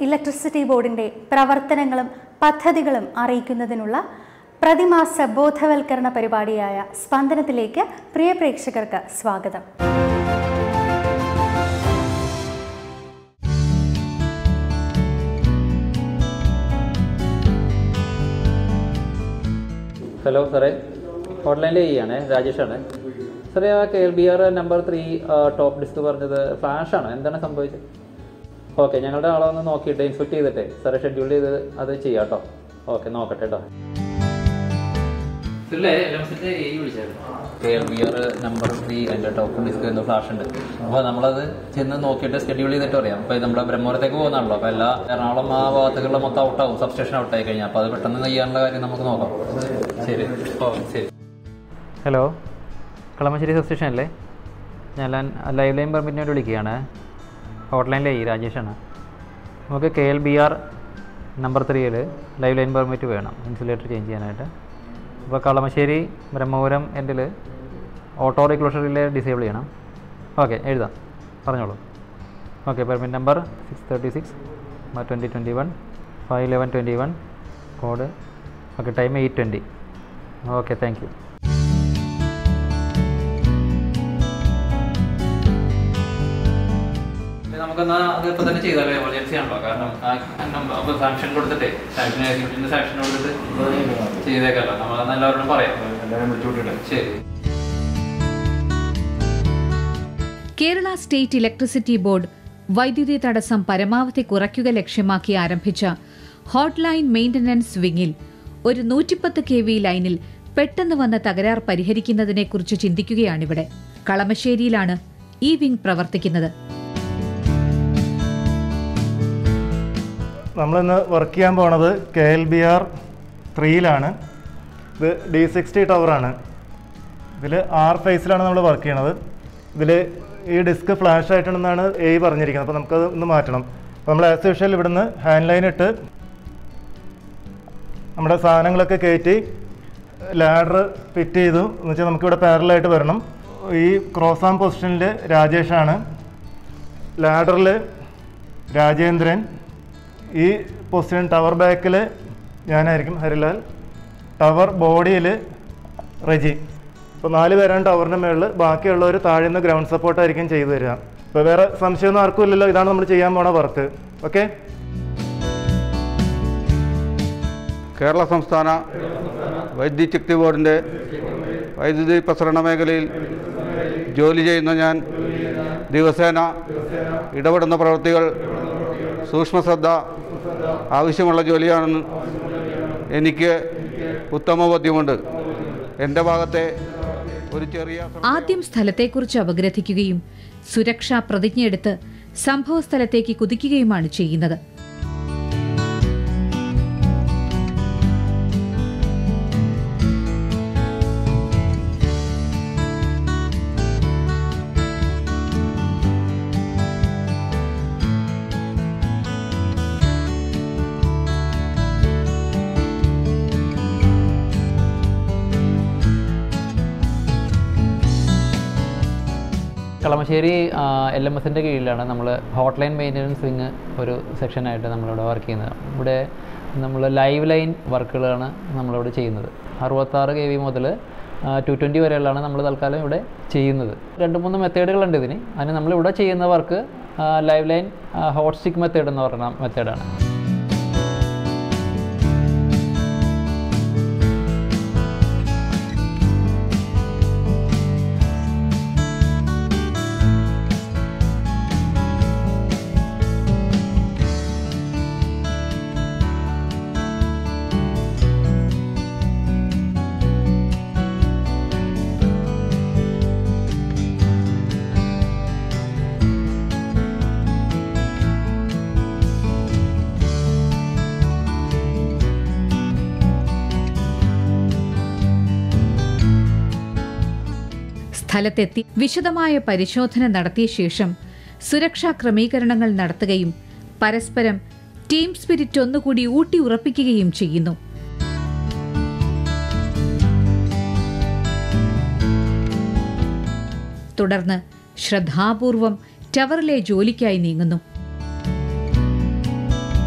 electricity ബോർഡിന്റെ പ്രവർത്തനങ്ങളും പദ്ധതികളും അറിയിക്കുന്നതിനുള്ള പ്രതിമാസ ബോധവൽക്കരണ പരിപാടിയായ സ്പന്ദനത്തിലേക്ക് പ്രിയ പ്രേക്ഷകർക്ക് സ്വാഗതം ഹലോ സാറേ ഹോട്ട്ലൈനിൽ ചെയ്യാണ് രാജേഷാണ് സാറേ ആ K L B R number three top disk പറഞ്ഞത് ഫ്ലാഷ് ആണ് എന്താണ് സംഭവിച്ചത് ഓക്കെ ഞങ്ങളുടെ ആളെ ഒന്ന് നോക്കിയിട്ട് ഇൻസ്പെക്ട് ചെയ്തിട്ടേ സാറേ ഷെഡ്യൂൾ ചെയ്ത് അത് ചെയ്യാം കേട്ടോ ഓക്കെ നോക്കട്ടെ കേട്ടോ K L B R number three അതിൻ്റെ ടോപ്പ് ഡിസ്ക് എന്തോ ഫ്ലാഷ് ഉണ്ട് അപ്പോൾ നമ്മളത് ചെന്ന് നോക്കിയിട്ട് ഷെഡ്യൂൾ ചെയ്തിട്ട് പറയാം അപ്പോൾ നമ്മുടെ ബ്രഹ്മപുരത്തേക്ക് പോകുന്നതാണല്ലോ അപ്പോൾ എല്ലാ എറണാകുളം ആ ഭാഗത്തേക്കുള്ള മൊത്തം ഔട്ടാവും സബ്സ്റ്റേഷൻ ഔട്ടായി കഴിഞ്ഞാൽ അപ്പോൾ അത് പെട്ടെന്ന് ചെയ്യാനുള്ള കാര്യം നമുക്ക് നോക്കാം ശരി ഓ ശരി ഹലോ കളമശ്ശേരി സബ്സ്റ്റേഷൻ അല്ലേ ഞാൻ ലൈവ് ലൈൻ പെർമിറ്റിന് വേണ്ടി വിളിക്കുകയാണ് ഹോട്ട്ലൈനിലെ ഈ രാജേഷാണ് നമുക്ക് K L B R number ത്രീയിൽ ലൈവ് ലൈൻ പെർമിറ്റ് വേണം ഇൻസുലേറ്റർ ചേഞ്ച് ചെയ്യാനായിട്ട് അപ്പോൾ കളമശ്ശേരി ബ്രഹ്മപുരം എൻഡിൽ ഓട്ടോ റിക്ലോഷറിൽ ഡിസേബിൾ ചെയ്യണം ഓക്കെ എഴുതാം പറഞ്ഞോളൂ okay permit number six thirty six twenty twenty one five eleven twenty one code okay time eight twenty okay thank you നമുക്കെന്നാ അത് ഇപ്പൊ തന്നെ ചെയ്താലോ എമർജൻസി ആണല്ലോ കാരണം അപ്പൊ സാങ്ഷൻ കൊടുത്തിട്ടേ സാങ്ഷൻ എക്സിക്യൂട്ടീവിന്റെ സാങ്ഷൻ കൊടുത്തിട്ട് ചെയ്തേക്കല്ലോ നമ്മളെന്ന് എല്ലാവരോടും പറയാം ശരി കേരള സ്റ്റേറ്റ് ഇലക്ട്രിസിറ്റി ബോർഡ് വൈദ്യുതി തടസ്സം പരമാവധി കുറയ്ക്കുക ലക്ഷ്യമാക്കി ആരംഭിച്ച ഹോട്ട്ലൈൻ മെയിന്റനൻസ് വിങ്ങിൽ ഒരു നൂറ്റിപ്പത്ത് കെ വി ലൈനിൽ പെട്ടെന്ന് വന്ന തകരാർ പരിഹരിക്കുന്നതിനെക്കുറിച്ച് ചിന്തിക്കുകയാണിവിടെ കളമശ്ശേരിയിലാണ് ഈ വിങ് പ്രവർത്തിക്കുന്നത് നമ്മളിന്ന് വർക്ക് ചെയ്യാൻ പോണത് കെ എൽ ബി ആർ ത്രീയിലാണ് ഇത് ഡി സിക്സ്റ്റി ടവറാണ് ഇതിൽ ആറ് ഫേസിലാണ് നമ്മൾ വർക്ക് ചെയ്യണത് ഇതിൽ ഈ ഡിസ്ക് ഫ്ലാഷ് ആയിട്ടുണ്ടെന്നാണ് എ പറഞ്ഞിരിക്കുന്നത് അപ്പോൾ നമുക്കത് ഒന്ന് മാറ്റണം അപ്പോൾ നമ്മൾ ആസ് യൂഷ്വൽ ഇവിടുന്ന് ഹാൻഡ് ലൈൻ ഇട്ട് നമ്മുടെ സാധനങ്ങളൊക്കെ കയറ്റി ലാഡർ ഫിറ്റ് ചെയ്തു എന്ന് വെച്ചാൽ നമുക്കിവിടെ പാരലായിട്ട് വരണം ഈ ക്രോസ് ആം പൊസിഷനിൽ രാജേഷാണ് ലാഡറിൽ രാജേന്ദ്രൻ ഈ പൊസിഷൻ ടവർ ബാക്കിൽ ഞാനായിരിക്കും ഹരിലാൽ ടവർ ബോഡിയിൽ റെജി അപ്പോൾ നാല് പേരാണ് ടവറിൻ്റെ മുകളിൽ ബാക്കിയുള്ളവർ താഴെ നിന്ന് ഗ്രൗണ്ട് സപ്പോർട്ടായിരിക്കും ചെയ്തു തരിക ഇപ്പോൾ വേറെ സംശയമൊന്നും ആർക്കും ഇല്ലല്ലോ ഇതാണ് നമ്മൾ ചെയ്യാൻ പോണ വർക്ക് ഓക്കെ കേരള സംസ്ഥാന വൈദ്യുതി ശക്തി ബോർഡിൻ്റെ വൈദ്യുതി പ്രസരണ മേഖലയിൽ ജോലി ചെയ്യുന്ന ഞാൻ ദിവസേന ഇടപെടുന്ന പ്രവൃത്തികൾ സൂക്ഷ്മശ്രദ്ധ ആവശ്യമുള്ള ജോലിയാണെന്ന് എനിക്ക് ഉത്തമ ബോധ്യമുണ്ട് എൻ്റെ ഭാഗത്തെ ഒരു ചെറിയ ആദ്യം സ്ഥലത്തെക്കുറിച്ച് അപഗ്രഥിക്കുകയും സുരക്ഷാ പ്രതിജ്ഞയെടുത്ത് സംഭവസ്ഥലത്തേക്ക് കുതിക്കുകയുമാണ് ചെയ്യുന്നത് കളമശ്ശേരി എൽ എം എസിൻ്റെ കീഴിലാണ് നമ്മൾ ഹോട്ട്ലൈൻ മെയിൻ്റനൻസ് വിങ് ഒരു സെക്ഷനായിട്ട് നമ്മളിവിടെ വർക്ക് ചെയ്യുന്നത് ഇവിടെ നമ്മൾ ലൈവ് ലൈൻ വർക്കുകളാണ് നമ്മളിവിടെ ചെയ്യുന്നത് അറുപത്താറ് കെ വി മുതൽ ടു ട്വൻറ്റി വരെയുള്ളതാണ് നമ്മൾ തൽക്കാലം ഇവിടെ ചെയ്യുന്നത് രണ്ട് മൂന്ന് മെത്തേഡുകളുണ്ട് ഇതിന് അതിന് നമ്മളിവിടെ ചെയ്യുന്ന work live line hot stick method എന്ന് പറയുന്ന മെത്തേഡാണ് സ്ഥലത്തെത്തി വിശദമായ പരിശോധന നടത്തിയ ശേഷം സുരക്ഷാ ക്രമീകരണങ്ങൾ നടത്തുകയും പരസ്പരം ടീം സ്പിരിറ്റ് ഒന്നുകൂടി ഊട്ടി ഉറപ്പിക്കുകയും ചെയ്യുന്നു തുടർന്ന് ശ്രദ്ധാപൂർവം ടവറിലെ ജോലിക്കായി നീങ്ങുന്നു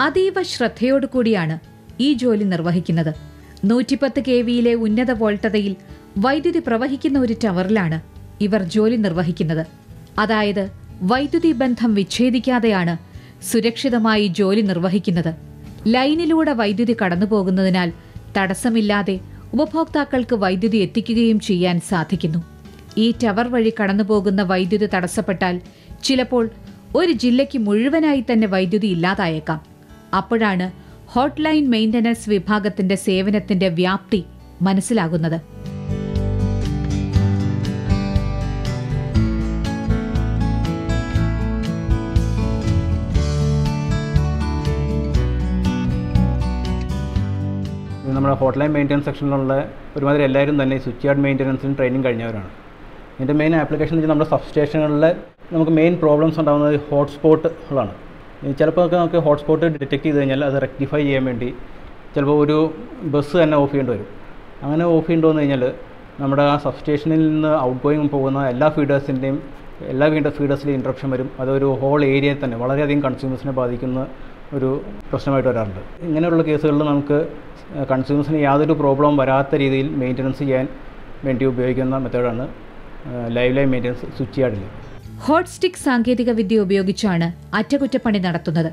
അതീവ ശ്രദ്ധയോടുകൂടിയാണ് ഈ ജോലി നിർവഹിക്കുന്നത് നൂറ്റിപ്പത്ത് കെ വിയിലെ ഉന്നത വോൾട്ടതയിൽ വൈദ്യുതി പ്രവഹിക്കുന്ന ഒരു ടവറിലാണ് ഇവർ ജോലി നിർവഹിക്കുന്നത് അതായത് വൈദ്യുതി ബന്ധം വിച്ഛേദിക്കാതെയാണ് സുരക്ഷിതമായി ജോലി നിർവഹിക്കുന്നത് ലൈനിലൂടെ വൈദ്യുതി കടന്നുപോകുന്നതിനാൽ തടസ്സമില്ലാതെ ഉപഭോക്താക്കൾക്ക് വൈദ്യുതി എത്തിക്കുകയും ചെയ്യാൻ സാധിക്കുന്നു ഈ ടവർ വഴി കടന്നുപോകുന്ന വൈദ്യുതി തടസ്സപ്പെട്ടാൽ ചിലപ്പോൾ ഒരു ജില്ലയ്ക്ക് മുഴുവനായി തന്നെ വൈദ്യുതി ഇല്ലാതായേക്കാം അപ്പോഴാണ് ഹോട്ട്ലൈൻ മെയിന്റനൻസ് വിഭാഗത്തിന്റെ സേവനത്തിന്റെ വ്യാപ്തി മനസ്സിലാകുന്നത് ഇത് നമ്മുടെ ഹോട്ട്ലൈൻ മെയിൻ്റനൻസ് സെക്ഷനിലുള്ള ഒരുമാതിരി എല്ലാവരും തന്നെ ഈ സ്വിച്ച് യാർഡ് മെയിൻ്റനൻസിന് ട്രെയിനിങ് കഴിഞ്ഞവരാണ് ഇതിൻ്റെ മെയിൻ ആപ്ലിക്കേഷൻ എന്ന് വെച്ചാൽ നമ്മുടെ സബ്സ്റ്റേഷനുകളിൽ നമുക്ക് മെയിൻ പ്രോബ്ലംസ് ഉണ്ടാകുന്നത് ഹോട്ട്സ്പോട്ടുകളാണ് ചിലപ്പോൾ ഒക്കെ നമുക്ക് ഹോട്ട്സ്പോട്ട് ഡിറ്റക്ട് ചെയ്ത് കഴിഞ്ഞാൽ അത് റെക്ടിഫൈ ചെയ്യാൻ വേണ്ടി ചിലപ്പോൾ ഒരു ബസ് തന്നെ ഓഫ് ചെയ്യേണ്ടി വരും അങ്ങനെ ഓഫ് ചെയ്യേണ്ടി വന്നു കഴിഞ്ഞാൽ നമ്മുടെ ആ സബ്സ്റ്റേഷനിൽ നിന്ന് ഔട്ട് ഗോയിങ് പോകുന്ന എല്ലാ ഫീഡേഴ്സിൻ്റെയും എല്ലാ വീണ്ട ഫീഡേഴ്സിലും ഇൻട്രപ്ഷൻ വരും അതൊരു ഹോൾ ഏരിയയിൽ തന്നെ വളരെയധികം കൺസ്യൂമേഴ്സിനെ ബാധിക്കുന്ന ഒരു പ്രശ്നമായിട്ട് വരാറുണ്ട് ഇങ്ങനെയുള്ള കേസുകളിൽ നമുക്ക് കൺസ്യൂമേഴ്സിന് യാതൊരു പ്രോബ്ലം വരാത്ത രീതിയിൽ മെയിൻ്റനൻസ് ചെയ്യാൻ വേണ്ടി ഉപയോഗിക്കുന്ന മെത്തേഡാണ് ലൈവ് ലൈവ് മെയിൻ്റനൻസ് സ്വിച്ച് യാർഡിൽ ഹോട്ട് സ്റ്റിക്ക് സാങ്കേതിക വിദ്യ ഉപയോഗിച്ചാണ് അറ്റകുറ്റപ്പണി നടത്തുന്നത്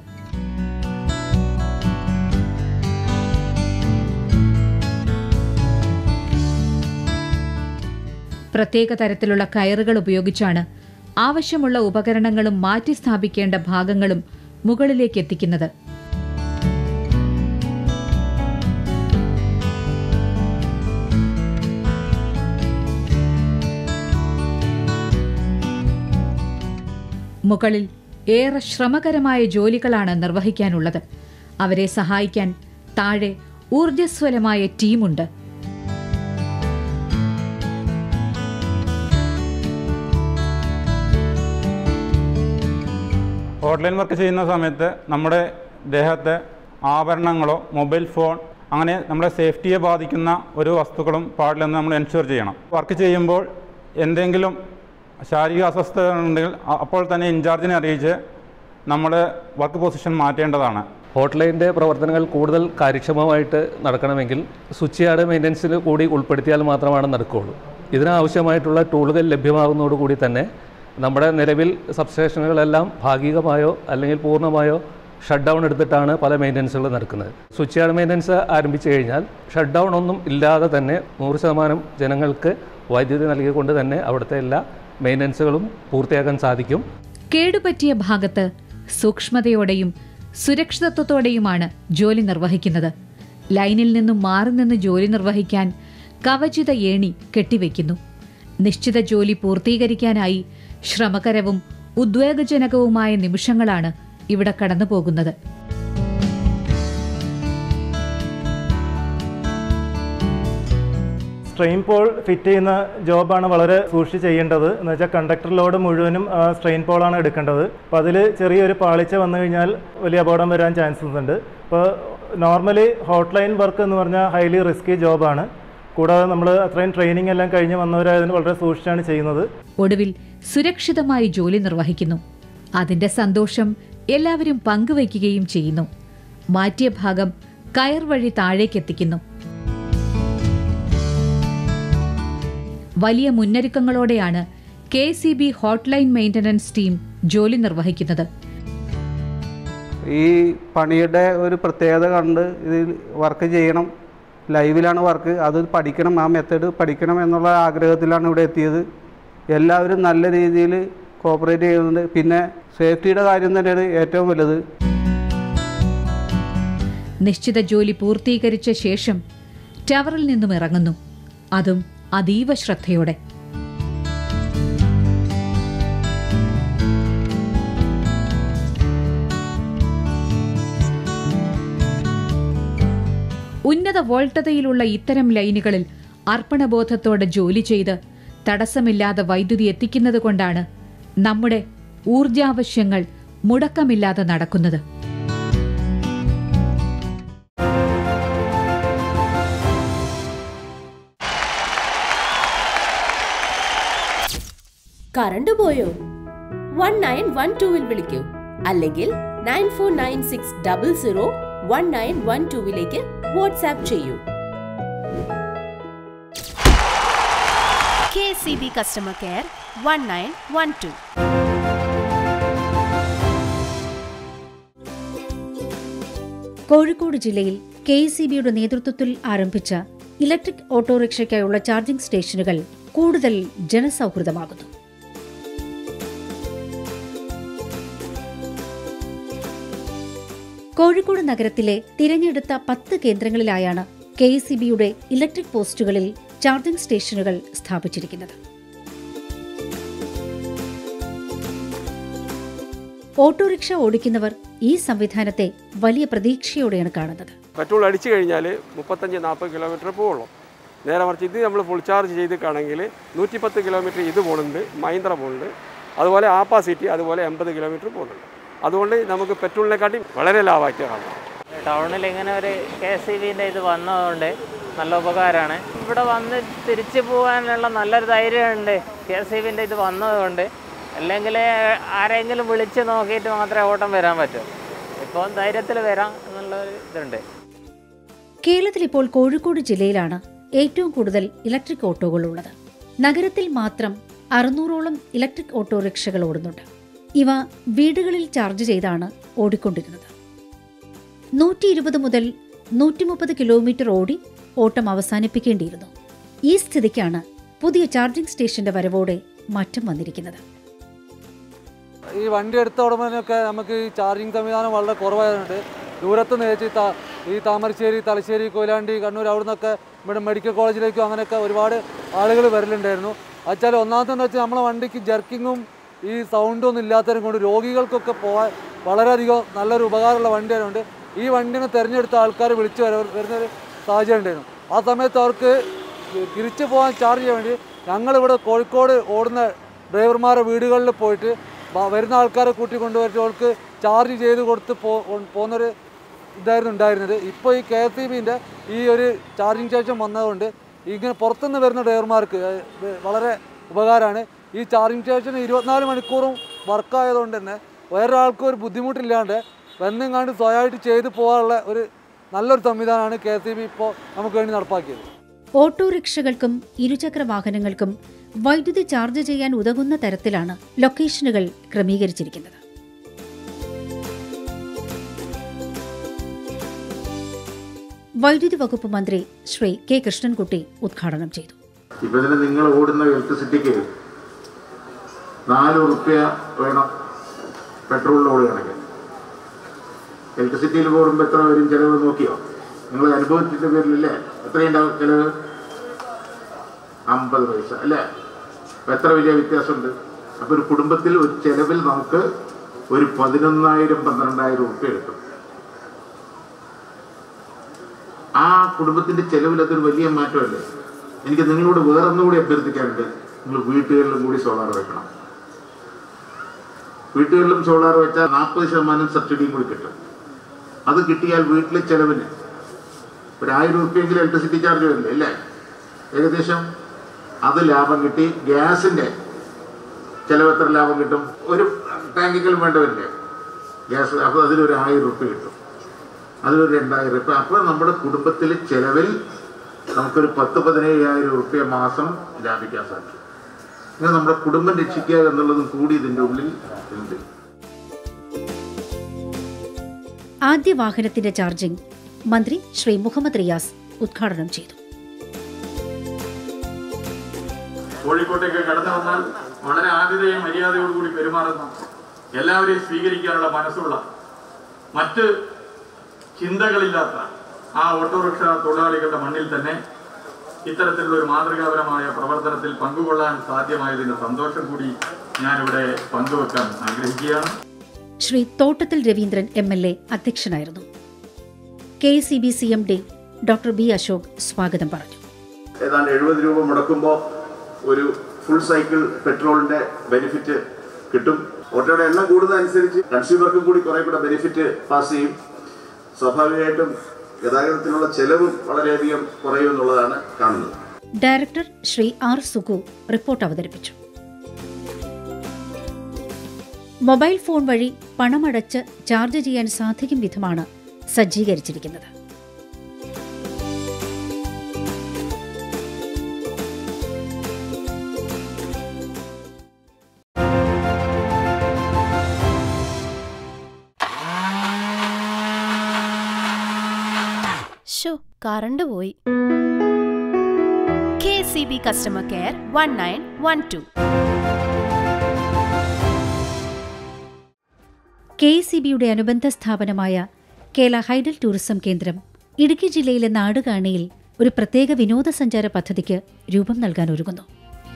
പ്രത്യേക തരത്തിലുള്ള കയറുകൾ ഉപയോഗിച്ചാണ് ആവശ്യമുള്ള ഉപകരണങ്ങളും മാറ്റി സ്ഥാപിക്കേണ്ട ഭാഗങ്ങളും മുകളിലേക്ക് എത്തിക്കുന്നത് മുകളിൽ ഏറെ ശ്രമകരമായ ജോലികളാണ് നിർവഹിക്കാനുള്ളത് അവരെ സഹായിക്കാൻ താഴെ ഊർജ്ജസ്വലമായ ടീമുണ്ട് ഹോട്ട്ലൈൻ വർക്ക് ചെയ്യുന്ന സമയത്ത് നമ്മുടെ ദേഹത്തെ ആഭരണങ്ങളോ മൊബൈൽ ഫോൺ അങ്ങനെ നമ്മുടെ സേഫ്റ്റിയെ ബാധിക്കുന്ന ഒരു വസ്തുക്കളും പാടില്ലെന്ന് നമ്മൾ എൻഷുർ ചെയ്യണം വർക്ക് ചെയ്യുമ്പോൾ എന്തെങ്കിലും ശാരീരിക അസ്വസ്ഥത ഉണ്ടെങ്കിൽ അ- അപ്പോൾ തന്നെ ഇൻചാർജിനെ അറിയിച്ച് നമ്മൾ വർക്ക് പൊസിഷൻ മാറ്റേണ്ടതാണ് ഹോട്ട്ലൈൻ്റെ പ്രവർത്തനങ്ങൾ കൂടുതൽ കാര്യക്ഷമമായിട്ട് നടക്കണമെങ്കിൽ സ്വിച്ച് യാർഡ് മെയിൻ്റനൻസിൽ കൂടി ഉൾപ്പെടുത്തിയാൽ മാത്രമാണ് നടക്കുകയുള്ളൂ ഇതിനാവശ്യമായിട്ടുള്ള ടൂളുകൾ ലഭ്യമാകുന്നതോടുകൂടി തന്നെ നമ്മുടെ നിലവിൽ സബ്സ്റ്റേഷനുകളെല്ലാം ഭാഗികമായോ അല്ലെങ്കിൽ പൂർണ്ണമായോ ഷട്ട് ഡൗൺ എടുത്തിട്ടാണ് പല മെയിൻ്റനൻസുകൾ നടക്കുന്നത് സ്വിച്ച് യാർഡ് മെയിൻ്റനൻസ് ആരംഭിച്ചു കഴിഞ്ഞാൽ ഷട്ട് ഡൗൺ ഒന്നും ഇല്ലാതെ തന്നെ നൂറ് ശതമാനം ജനങ്ങൾക്ക് വൈദ്യുതി നൽകിക്കൊണ്ട് തന്നെ അവിടുത്തെ എല്ലാ മെയിൻ്റനൻസുകളും പൂർത്തിയാക്കാൻ സാധിക്കും കേടുപറ്റിയ ഭാഗത്ത് സൂക്ഷ്മതയോടെയും സുരക്ഷിതത്വത്തോടെയുമാണ് ജോലി നിർവഹിക്കുന്നത് ലൈനിൽ നിന്നും മാറി നിന്ന് ജോലി നിർവഹിക്കാൻ കവചിത ഏണി കെട്ടിവെക്കുന്നു നിശ്ചിത ജോലി പൂർത്തീകരിക്കാനായി ശ്രമകരവും ഉദ്വേഗജനകവുമായ നിമിഷങ്ങളാണ് ഇവിടെ കടന്നുപോകുന്നത് സ്ട്രെയിൻ പോൾ ഫിറ്റ് ചെയ്യുന്ന ജോബാണ് വളരെ സൂക്ഷിച്ച് ചെയ്യേണ്ടത് എന്ന് വെച്ചാൽ കണ്ടക്ടർ ലോഡ് മുഴുവനും ആ സ്ട്രെയിൻ പോളാണ് എടുക്കേണ്ടത് അപ്പോൾ അതിൽ ചെറിയൊരു പാളിച്ച വന്നു കഴിഞ്ഞാൽ വലിയ അപകടം വരാൻ ചാൻസസ് ഉണ്ട് അപ്പോൾ നോർമലി ഹോട്ട് ലൈൻ വർക്ക് എന്ന് പറഞ്ഞാൽ ഹൈലി റിസ്കി ജോബാണ് കൂടാതെ നമ്മൾ അത്രയും ട്രെയിനിങ് എല്ലാം കഴിഞ്ഞ് വന്നവരായതിന് വളരെ സൂക്ഷിച്ചാണ് ചെയ്യുന്നത് ഒടുവിൽ സുരക്ഷിതമായി ജോലി നിർവഹിക്കുന്നു അതിന്റെ സന്തോഷം എല്ലാവരും പങ്കുവയ്ക്കുകയും ചെയ്യുന്നു മാറ്റിയ ഭാഗം കയർ വഴി താഴേക്കെത്തിക്കുന്നു വലിയ മുന്നൊരുക്കങ്ങളോടെയാണ് K C B hotline maintenance team ജോലി നിർവഹിക്കുന്നത് ഈ പണിയുടെ ഒരു പ്രത്യേകത കണ്ട് ഇതിൽ വർക്ക് ചെയ്യണം ലൈവിലാണ് വർക്ക് അത് പഠിക്കണം ആ മെത്തേഡ് പഠിക്കണം എന്നുള്ള ആഗ്രഹത്തിലാണ് ഇവിടെ എത്തിയത് എല്ലാവരും നല്ല രീതിയിൽ കോപ്പറേറ്റ് ചെയ്യുന്നുണ്ട് പിന്നെ സേഫ്റ്റിയുടെ കാര്യം തന്നെയാണ് ഏറ്റവും വലുത് നിശ്ചിത ജോലി പൂർത്തീകരിച്ച ശേഷം ടവറിൽ നിന്നും ഇറങ്ങുന്നു അതും അതീവ ശ്രദ്ധയോടെ ഉന്നത വോൾട്ടതയിലുള്ള ഇത്തരം ലൈനുകളിൽ അർപ്പണബോധത്തോടെ ജോലി ചെയ്ത് തടസ്സമില്ലാതെ വൈദ്യുതി എത്തിക്കുന്നത് കൊണ്ടാണ് നമ്മുടെ ഊർജാവശ്യങ്ങൾ മുടക്കമില്ലാതെ നടക്കുന്നത് കറണ്ട് പോയോ വൺ നയൻ വൺ ടൂവിൽ വിളിക്കൂ അല്ലെങ്കിൽ nine four nine six double zero one nine one ടുവിലേക്ക് വാട്സാപ്പ് ചെയ്യൂ K C B customer care one nine one two Kozhikode ജില്ലയിൽ കെ എസ് സി ബിയുടെ നേതൃത്വത്തിൽ ആരംഭിച്ച ഇലക്ട്രിക് ഓട്ടോറിക്ഷയ്ക്കായുള്ള ചാർജിംഗ് സ്റ്റേഷനുകൾ കൂടുതൽ ജനസൗഹൃദമാകുന്നു കോഴിക്കോട് നഗരത്തിലെ തിരഞ്ഞെടുത്ത പത്ത് കേന്ദ്രങ്ങളിലായാണ് കെ എസ് സി ബിയുടെ ഇലക്ട്രിക് പോസ്റ്റുകളിൽ ചാർജിംഗ് സ്റ്റേഷനുകൾ സ്ഥാപിച്ചിരിക്കുന്നത് ഓട്ടോറിക്ഷ ഓടിക്കുന്നവർ ഈ സംവിധാനത്തെ വലിയ പ്രതീക്ഷയോടെയാണ് കാണുന്നത് പെട്രോൾ അടിച്ചു കഴിഞ്ഞാൽ മുപ്പത്തഞ്ച് നാൽപ്പത് കിലോമീറ്റർ പോവുള്ളൂ നേരെ മറിച്ച് ഇത് നമ്മൾ ഫുൾ ചാർജ് ചെയ്തിട്ടാണെങ്കിൽ നൂറ്റിപ്പത്ത് കിലോമീറ്റർ ഇത് പോകുന്നുണ്ട് മഹീന്ദ്ര പോകുന്നുണ്ട് അതുപോലെ ആപ്പാ സിറ്റി അതുപോലെ എൺപത് കിലോമീറ്റർ പോകുന്നുണ്ട് അതുകൊണ്ട് നമുക്ക് പെട്രോളിനെക്കാട്ടി വളരെ ലാഭമായിട്ട് കാണാം ടൗണിൽ ഇങ്ങനെ ഒരു കെ എസ് സി ബിൻ്റെ ഇത് വന്നതുകൊണ്ട് നല്ല ഉപകാരമാണ് ഇവിടെ വന്ന് തിരിച്ചു പോകാനുള്ള നല്ലൊരു ധൈര്യമുണ്ട് കെ എസ് സി ബിൻ്റെ ഇത് വന്നതുകൊണ്ട് അല്ലെങ്കിൽ ആരെങ്കിലും വിളിച്ച് നോക്കിയിട്ട് മാത്രമേ ഓട്ടം വരാൻ പറ്റൂ ഇപ്പോൾ ധൈര്യത്തിൽ വരാം എന്നുള്ള ഒരു ഇതുണ്ട് കേരളത്തിൽ ഇപ്പോൾ കോഴിക്കോട് ജില്ലയിലാണ് ഏറ്റവും കൂടുതൽ ഇലക്ട്രിക് ഓട്ടോകൾ ഉള്ളത് നഗരത്തിൽ മാത്രം അറുന്നൂറോളം ഇലക്ട്രിക് ഓട്ടോറിക്ഷകൾ ഓടുന്നുണ്ട് ഇവ വീടുകളിൽ ചാർജ് ചെയ്താണ് ഓടിക്കൊണ്ടിരുന്നത് നൂറ്റി ഇരുപത് മുതൽ നൂറ്റി മുപ്പത് കിലോമീറ്റർ ഓടി ഓട്ടം അവസാനിപ്പിക്കേണ്ടിയിരുന്നു ഈ സ്ഥിതിക്കാണ് പുതിയ ചാർജിംഗ് സ്റ്റേഷന്റെ വരവോടെ മാറ്റം വന്നിരിക്കുന്നത് ഈ വണ്ടി എടുത്ത ഉടമനൊക്കെ നമുക്ക് ഈ ചാർജിങ് സംവിധാനം വളരെ കുറവായതുകൊണ്ട് ദൂരത്ത് നിന്ന് വെച്ച് ത- ഈ താമരശ്ശേരി തലശ്ശേരി കൊയിലാണ്ടി കണ്ണൂർ അവിടെ നിന്നൊക്കെ ഇവിടെ മെഡിക്കൽ കോളേജിലേക്കും അങ്ങനെയൊക്കെ ഒരുപാട് ആളുകൾ വരലുണ്ടായിരുന്നു വെച്ചാൽ ഒന്നാമത്തെന്ന് വെച്ചാൽ നമ്മളെ വണ്ടിക്ക് ജർക്കിങ്ങും ഈ സൗണ്ടും ഒന്നും ഇല്ലാത്തതിനെ കൊണ്ട് രോഗികൾക്കൊക്കെ പോകാൻ വളരെയധികം നല്ലൊരു ഉപകാരമുള്ള വണ്ടിയായതുകൊണ്ട് ഈ വണ്ടിനെ തിരഞ്ഞെടുത്ത ആൾക്കാർ വിളിച്ച് വര വരുന്നൊരു സാഹചര്യം ഉണ്ടായിരുന്നു ആ സമയത്ത് അവർക്ക് തിരിച്ചു പോകാൻ ചാർജ് ചെയ്യാൻ വേണ്ടി ഞങ്ങളിവിടെ കോഴിക്കോട് ഓടുന്ന ഡ്രൈവർമാരെ വീടുകളിൽ പോയിട്ട് വ- വരുന്ന ആൾക്കാരെ കൂട്ടി കൊണ്ടുപോയിട്ട് അവർക്ക് ചാർജ് ചെയ്ത് കൊടുത്ത് പോ കൊ- പോകുന്നൊരു ഇതായിരുന്നു ഉണ്ടായിരുന്നത് ഇപ്പോൾ ഈ കെ എസ് ഇ ബിൻ്റെ ഈ ഒരു ചാർജിങ് സ്റ്റേഷൻ വന്നതുകൊണ്ട് ഇങ്ങനെ പുറത്തുനിന്ന് വരുന്ന ഡ്രൈവർമാർക്ക് ഏഹ്, ഇത് വളരെ ഉപകാരമാണ് ഈ ചാർജിങ് സ്റ്റേഷൻ ഇരുപത്തിനാല് മണിക്കൂറും വർക്കായതുകൊണ്ട് തന്നെ വേറൊരാൾക്കും ഒരു ബുദ്ധിമുട്ടില്ലാണ്ട് വന്നെങ്ങാണ്ട് സ്വയമായിട്ട് ചെയ്ത് പോകാനുള്ള ഒരു നല്ലൊരു സംവിധാനമാണ് കെ എസ് ഇ ബി ഇപ്പോൾ നമുക്ക് വേണ്ടി നടപ്പാക്കിയത് ഓട്ടോറിക്ഷകൾക്കും ഇരുചക്ര വാഹനങ്ങൾക്കും വൈദ്യുതി ചാർജ് ചെയ്യാൻ ഉതകുന്ന തരത്തിലാണ് ലൊക്കേഷനുകൾ ക്രമീകരിച്ചിരിക്കുന്നത് വൈദ്യുതി വകുപ്പ് മന്ത്രി ശ്രീ കെ കൃഷ്ണൻകുട്ടി ഉദ്ഘാടനം ചെയ്തു ഇപ്പൊ ഇതിന് നിങ്ങൾ ഓടുന്ന ഇലക്ട്രിസിറ്റിക്ക് നാല് ഉറുപ്യ വേണം പെട്രോളിൽ ഓടുകയാണെങ്കിൽ ഇലക്ട്രിസിറ്റിയിൽ പോകുമ്പോൾ എത്ര വരും ചിലവ് നോക്കിയോ നിങ്ങൾ അനുഭവത്തിന്റെ പേരിലല്ലേ എത്രയുണ്ടാവും ചിലവ് അമ്പത് പൈസ അല്ലേ അപ്പൊ എത്ര വലിയ വ്യത്യാസമുണ്ട് അപ്പൊ ഒരു കുടുംബത്തിൽ ഒരു ചെലവിൽ നമുക്ക് ഒരു പതിനൊന്നായിരം പന്ത്രണ്ടായിരം ഉറുപ്യ കിട്ടും ആ കുടുംബത്തിന്റെ ചെലവിൽ അതൊരു വലിയ മാറ്റമല്ലേ എനിക്ക് നിങ്ങളോട് വേറൊന്നും കൂടി അഭ്യർത്ഥിക്കാനുണ്ട് നിങ്ങൾ വീട്ടുകളിലും കൂടി സോളാർ വെക്കണം വീട്ടുകളിലും സോളാർ വെച്ചാൽ നാൽപ്പത് ശതമാനം സബ്സിഡിയും കൂടി കിട്ടും അത് കിട്ടിയാൽ വീട്ടിലെ ചെലവിന് ഒരു ആയിരം റുപ്യെങ്കിലും ഇലക്ട്രിസിറ്റി ചാർജ് വരില്ലേ അല്ലേ ഏകദേശം അത് ലാഭം കിട്ടി ഗ്യാസിന്റെ ചെലവ് എത്ര ലാഭം കിട്ടും ഒരു ടാങ്കിക്കലും വേണ്ടവരില്ലേ ഗ്യാസ് അപ്പോൾ അതിലൊരു ആയിരം റുപ്യ കിട്ടും അതിലൊരു രണ്ടായിരം റുപ്യ അപ്പോൾ നമ്മുടെ കുടുംബത്തിലെ ചെലവിൽ നമുക്കൊരു പത്ത് പതിനയ്യായിരം റുപ്യ മാസം ലാഭിക്കാൻ സാധിക്കും ഇങ്ങനെ നമ്മുടെ കുടുംബം രക്ഷിക്കുക എന്നുള്ളതും കൂടി ഇതിൻ്റെ ഉള്ളിൽ ഉണ്ട് ആദ്യ വാഹനത്തിന്റെ ചാർജിംഗ് മന്ത്രി ശ്രീ മുഹമ്മദ് റിയാസ് ഉദ്ഘാടനം ചെയ്തു കോഴിക്കോട്ടേക്ക് കടന്നു വന്നാൽ വളരെ ആതിഥേയ മര്യാദയോടുകൂടി പെരുമാറുന്ന എല്ലാവരെയും സ്വീകരിക്കാനുള്ള മനസ്സുള്ള മറ്റ് ചിന്തകളില്ലാത്ത ആ ഓട്ടോറിക്ഷ തൊഴിലാളികളുടെ മണ്ണിൽ തന്നെ ഇത്തരത്തിലുള്ള ഒരു മാതൃകാപരമായ പ്രവർത്തനത്തിൽ പങ്കുകൊള്ളാൻ സാധ്യമായതിന്റെ സന്തോഷം കൂടി ഞാനിവിടെ പങ്കുവെക്കാൻ ആഗ്രഹിക്കുകയാണ് Shri Thottathil Raveendran M L A അധ്യക്ഷനായിരുന്നു K C B C M D doctor B Ashok സ്വാഗതം പറഞ്ഞു ഏതാണ്ട് എഴുപത് രൂപ മുടക്കുമ്പോൾ ഒരു ഫുൾ സൈക്കിൾ പെട്രോളിന്റെ ബെനിഫിറ്റ് കിട്ടും ഓട്ടോയുടെ എണ്ണം കൂടുന്നതനുസരിച്ച് കൺസ്യൂമർക്കും കൂടി കുറെ കൂടെ ബെനിഫിറ്റ് പാസ് ചെയ്യും സ്വാഭാവികമായിട്ടും ഗതാഗതത്തിനുള്ള ചെലവും വളരെയധികം കുറയും എന്നുള്ളതാണ് കാണുന്നത് director Shri R Sugu report അവതരിപ്പിച്ചു മൊബൈൽ ഫോൺ വഴി പണമടച്ച് ചാർജ് ചെയ്യാൻ സാധിക്കും വിധമാണ് സജ്ജീകരിച്ചിരിക്കുന്നത് ഷോ കറണ്ട് പോയി K C B customer care one nine one two K C ബിയുടെ അനുബന്ധ സ്ഥാപനമായ കേരള ഹൈഡൽ ടൂറിസം കേന്ദ്രം ഇടുക്കി ജില്ലയിലെ നാടുകാണിയിൽ ഒരു പ്രത്യേക വിനോദസഞ്ചാര പദ്ധതിക്ക് രൂപം നൽകാൻ ഒരുങ്ങുന്നു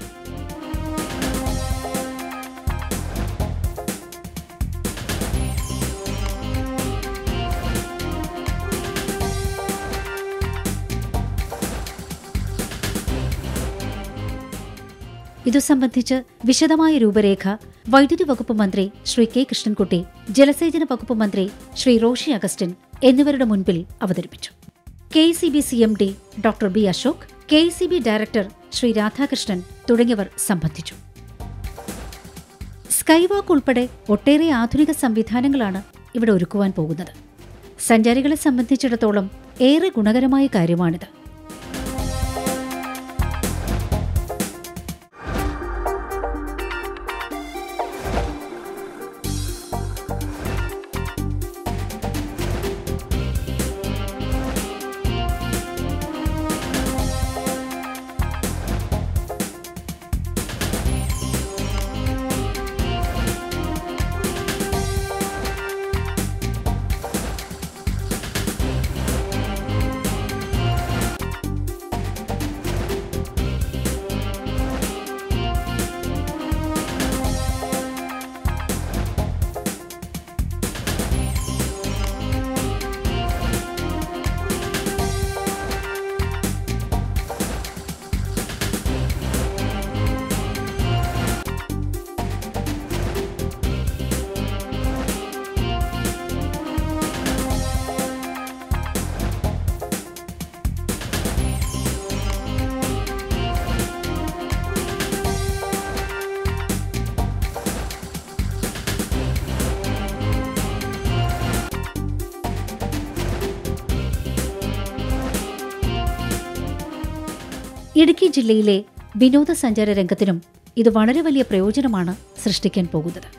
ഇതു സംബന്ധിച്ച് വിശദമായ രൂപരേഖ വൈദ്യുതി വകുപ്പ് മന്ത്രി ശ്രീ കെ കൃഷ്ണൻകുട്ടി ജലസേചന വകുപ്പ് മന്ത്രി ശ്രീ റോഷി അഗസ്റ്റിൻ എന്നിവരുടെ മുൻപിൽ അവതരിപ്പിച്ചു K C B C M D doctor B Ashok K C B director Shri Radhakrishnan തുടങ്ങിയവർ സംബന്ധിച്ചു സ്കൈവാക്ക് ഉൾപ്പെടെ ഒട്ടേറെ ആധുനിക സംവിധാനങ്ങളാണ് ഇവിടെ ഒരുക്കുവാൻ പോകുന്നത് സഞ്ചാരികളെ സംബന്ധിച്ചിടത്തോളം ഏറെ ഗുണകരമായ കാര്യമാണിത് ഇടുക്കി ജില്ലയിലെ വിനോദസഞ്ചാര രംഗത്തിനും ഇത് വളരെ വലിയ പ്രയോജനമാണ് സൃഷ്ടിക്കാൻ പോകുന്നത്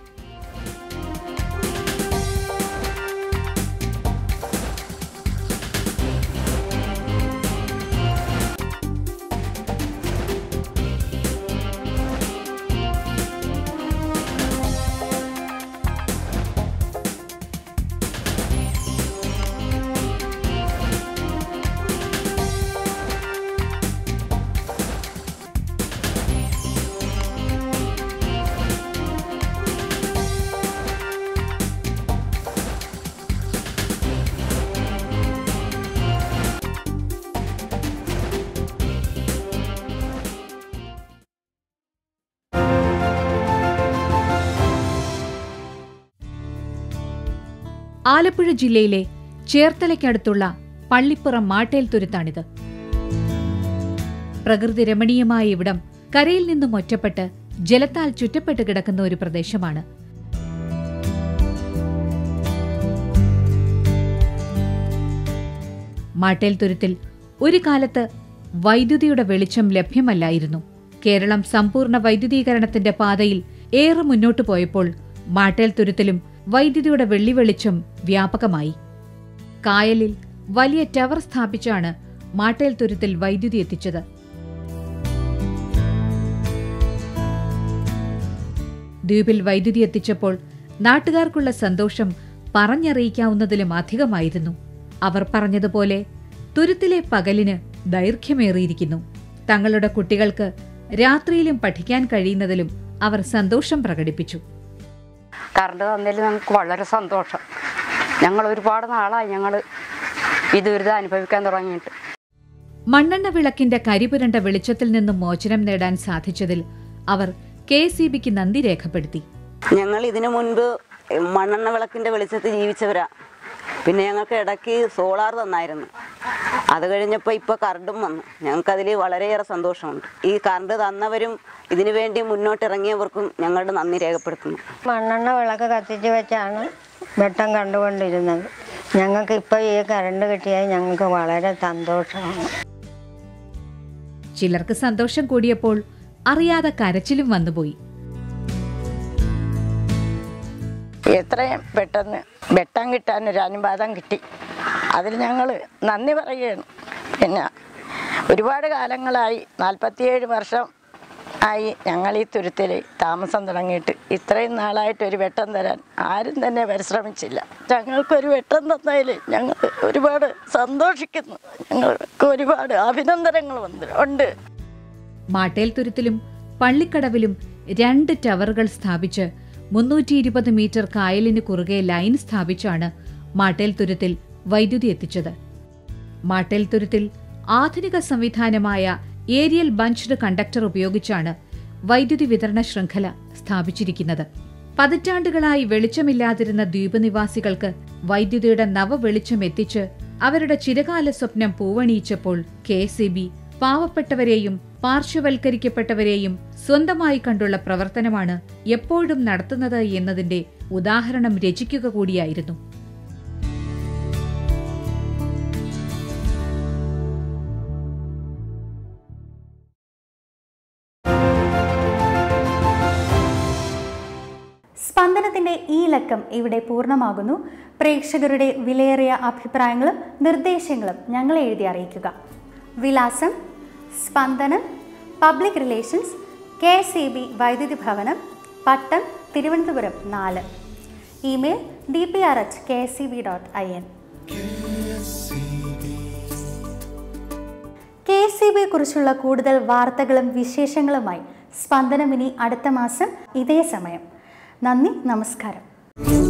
ആലപ്പുഴ ജില്ലയിലെ ചേർത്തലയ്ക്കടുത്തുള്ള പള്ളിപ്പുറം മാട്ടേൽ തുരുത്താണിത് പ്രകൃതി രമണീയമായ ഇവിടം കരയിൽ നിന്നും ഒറ്റപ്പെട്ട് ജലത്താൽ ചുറ്റപ്പെട്ട് കിടക്കുന്ന ഒരു പ്രദേശമാണ് മാട്ടേൽ തുരുത്തിൽ ഒരു കാലത്ത് വൈദ്യുതിയുടെ വെളിച്ചം ലഭ്യമല്ലായിരുന്നു കേരളം സമ്പൂർണ്ണ വൈദ്യുതീകരണത്തിന്റെ പാതയിൽ ഏറെ മുന്നോട്ടു പോയപ്പോൾ മാട്ടേൽ തുരുത്തിലും വൈദ്യുതിയുടെ വെള്ളി വെളിച്ചം വ്യാപകമായി കായലിൽ വലിയ ടവർ സ്ഥാപിച്ചാണ് മാട്ടേൽ തുരുത്തിൽ വൈദ്യുതി എത്തിച്ചത് ദ്വീപിൽ വൈദ്യുതി എത്തിച്ചപ്പോൾ നാട്ടുകാർക്കുള്ള സന്തോഷം പറഞ്ഞറിയിക്കാവുന്നതിലും അധികമായിരുന്നു അവർ പറഞ്ഞതുപോലെ തുരുത്തിലെ പകലിന് ദൈർഘ്യമേറിയിരിക്കുന്നു തങ്ങളുടെ കുട്ടികൾക്ക് രാത്രിയിലും പഠിക്കാൻ കഴിയുന്നതിലും അവർ സന്തോഷം പ്രകടിപ്പിച്ചു കറണ്ട് തന്നതിൽ ഞങ്ങൾക്ക് വളരെ സന്തോഷം ഞങ്ങൾ ഒരുപാട് നാളായി ഞങ്ങൾ ഈ ദുരിതം അനുഭവിക്കാൻ തുടങ്ങിയിട്ട് മണ്ണെണ്ണ വിളക്കിന്റെ കരിപുരണ്ട വെളിച്ചത്തിൽ നിന്നും മോചനം നേടാൻ സാധിച്ചതിൽ അവർ കെ എസ് ബിക്ക് നന്ദി രേഖപ്പെടുത്തി ഞങ്ങൾ ഇതിനു മുൻപ് മണ്ണെണ്ണ വിളക്കിന്റെ വെളിച്ചത്തിൽ ജീവിച്ചവരാ പിന്നെ ഞങ്ങൾക്ക് ഇടയ്ക്ക് സോളാർ തന്നായിരുന്നു അത് കഴിഞ്ഞപ്പോൾ ഇപ്പോൾ കറണ്ടും വന്നു ഞങ്ങൾക്കതിൽ വളരെയേറെ സന്തോഷമുണ്ട് ഈ കറണ്ട് തന്നവരും ഇതിനു വേണ്ടി മുന്നോട്ടിറങ്ങിയവർക്കും ഞങ്ങളുടെ നന്ദി രേഖപ്പെടുത്തുന്നു മണ്ണെണ്ണ വിളക്ക് കത്തിച്ച് വെച്ചാണ് വെട്ടം കണ്ടുകൊണ്ടിരുന്നത് ഞങ്ങൾക്ക് ഇപ്പോൾ ഈ കറണ്ട് കിട്ടിയാൽ ഞങ്ങൾക്ക് വളരെ സന്തോഷമാണ് ചിലർക്ക് സന്തോഷം കൂടിയപ്പോൾ അറിയാതെ കരച്ചിലും വന്നുപോയി എത്രയും പെട്ടെന്ന് വെട്ടം കിട്ടാൻ ഒരു അനുവാദം കിട്ടി അതിൽ ഞങ്ങൾ നന്ദി പറയുകയാണ് പിന്നെ ഒരുപാട് കാലങ്ങളായി നാൽപ്പത്തിയേഴ് വർഷം ആയി ഞങ്ങൾ ഈ തുരുത്തിൽ താമസം തുടങ്ങിയിട്ട് ഇത്രയും നാളായിട്ട് ഒരു വെട്ടം തരാൻ ആരും തന്നെ പരിശ്രമിച്ചില്ല ഞങ്ങൾക്കൊരു വെട്ടം തന്നതിൽ ഞങ്ങൾ ഒരുപാട് സന്തോഷിക്കുന്നു ഞങ്ങൾക്ക് ഒരുപാട് അഭിനന്ദനങ്ങൾ വന്ന് ഉണ്ട് മാട്ടേൽ തുരുത്തിലും പള്ളിക്കടവിലും രണ്ട് ടവറുകൾ സ്ഥാപിച്ച് മുന്നൂറ്റി ഇരുപത് മീറ്റർ കായലിന് കുറുകെ ലൈൻ സ്ഥാപിച്ചാണ് മാട്ടേൽ തുരുത്തിൽ വൈദ്യുതി എത്തിച്ചത് മാട്ടേൽ തുരുത്തിൽ ആധുനിക സംവിധാനമായ ഏരിയൽ ബഞ്ച്ഡ് കണ്ടക്ടർ ഉപയോഗിച്ചാണ് വൈദ്യുതി വിതരണ ശൃംഖല സ്ഥാപിച്ചിരിക്കുന്നത് പതിറ്റാണ്ടുകളായി വെളിച്ചമില്ലാതിരുന്ന ദ്വീപ് നിവാസികൾക്ക് വൈദ്യുതിയുടെ നവവെളിച്ചം എത്തിച്ച് അവരുടെ ചിരകാല സ്വപ്നം പൂവണിയിച്ചപ്പോൾ കെ പാവപ്പെട്ടവരെയും പാർശ്വവൽക്കരിക്കപ്പെട്ടവരെയും സ്വന്തമായി കണ്ടുള്ള പ്രവർത്തനമാണ് എപ്പോഴും നടത്തുന്നത് എന്നതിന്റെ ഉദാഹരണം രചിക്കുക കൂടിയായിരുന്നു സ്പന്ദനത്തിന്റെ ഈ ലക്കം ഇവിടെ പൂർണ്ണമാകുന്നു പ്രേക്ഷകരുടെ വിലയേറിയ അഭിപ്രായങ്ങളും നിർദ്ദേശങ്ങളും ഞങ്ങളെ എഴുതി അറിയിക്കുക വിലാസം Spandanam public relations K C B Vydyuthi Bhavanam Pattom Thiruvananthapuram നാല് email D P R H K C B dot I N K C ബിയെ കുറിച്ചുള്ള കൂടുതൽ വാർത്തകളും വിശേഷങ്ങളുമായി സ്പന്ദനം ഇനി അടുത്ത മാസം ഇതേ സമയം നന്ദി നമസ്കാരം